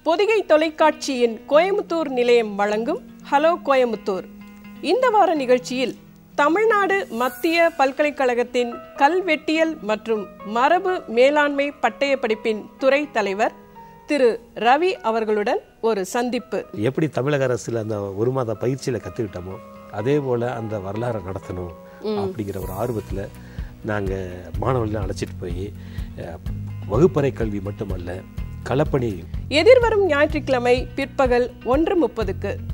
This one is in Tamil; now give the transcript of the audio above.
பொதிகை தொலைக்காட்சியின் கோயமுத்தூர் நிலையம் வழங்கும் ஹலோ கோயமுத்தூர் இந்த வார நிகழ்ச்சியில் தமிழ்நாடு மத்திய பல்கலைக்கழகத்தின் கல்வெட்டியல் மற்றும் மரபு மேலாண்மை பட்டய படிப்பின் துறை தலைவர் திரு ரவி அவர்களுடன் ஒரு சந்திப்பு எப்படி தமிழக அரசில் அந்த ஒரு மாத பயிற்சியில் கற்றுக்கிட்டோமோ அதே போல் அந்த வரலாறை நடத்தணும் அப்படிங்கிற ஒரு ஆர்வத்தில் நாங்கள் மாணவர்களை அழைச்சிட்டு போய் அஹ், வகுப்பறை கல்வி மட்டுமல்ல களப்பணி எதிர்வரும் ஞாயிற்றுக்கிழமை பிற்பகல் ஒன்று முப்பதுக்கு